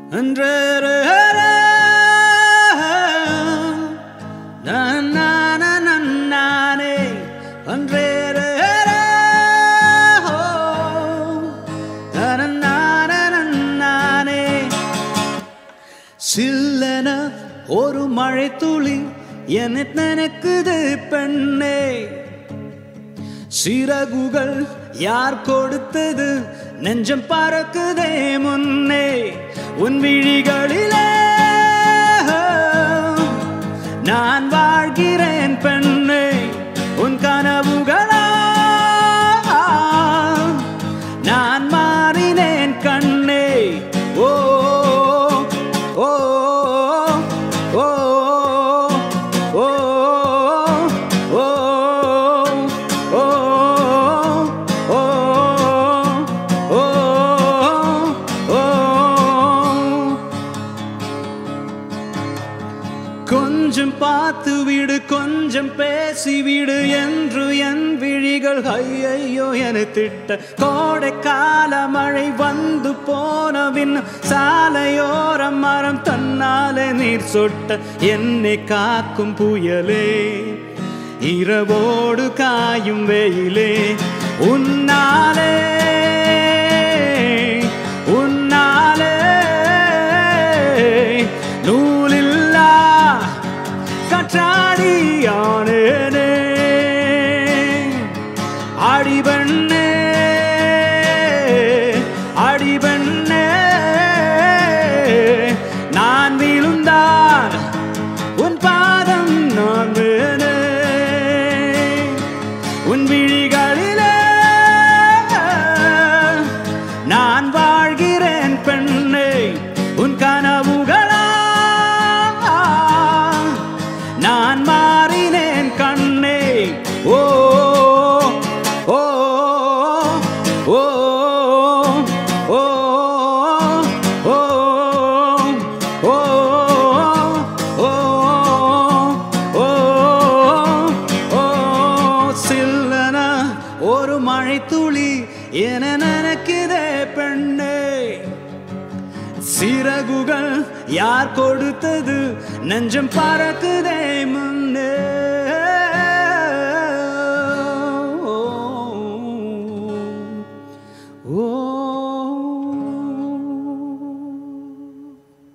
நானே அன்றேரே நானே சில்லன ஒரு மழை துளி என நினைக்குது பெண்ணே சிறகுகள் யார் கொடுத்தது நெஞ்சம் பறக்குதே முன்னே உன் விழிகளிலே நான் வாழ்கிறேன் பெண்ணே உன் கனவுகளா நான் மாறினேன் கண்ணே ஓ ஓ ஓ ஓ ஓ ஓ ஓ ஓ கொஞ்சம் பார்த்து விடு கொஞ்சம் பேசி விடு என்று என் விழிகள் ஐயையோ என திட்ட கோடை கால மழை வந்து போனவின் சாலையோரம் மரம் தன்னாலே நீர் சொட்ட என்னை காக்கும் புயலே இரவோடு காயும் வெயிலே உன்னாலே உன்னாலே நூலில்லா கற்றாடியானேனே அடிபண்ணே அடிபண்ணே நான் விழுந்தார் உன் பாதம் நான் வேணே உன் விழிகளிலே நான் வாழ்கிறேன் பெண்ணே உன் கனவுகளா நான் மாறினேன் கண்ணே ஓ ஓ ஓ ஓ ஓ ஓ ஓ ஓ சில்லன ஒரு மழை துளி என நினைக்குதே பெண்ணே சிறகுகள் யார் கொடுத்தது நெஞ்சம் பறக்குதே முன்னே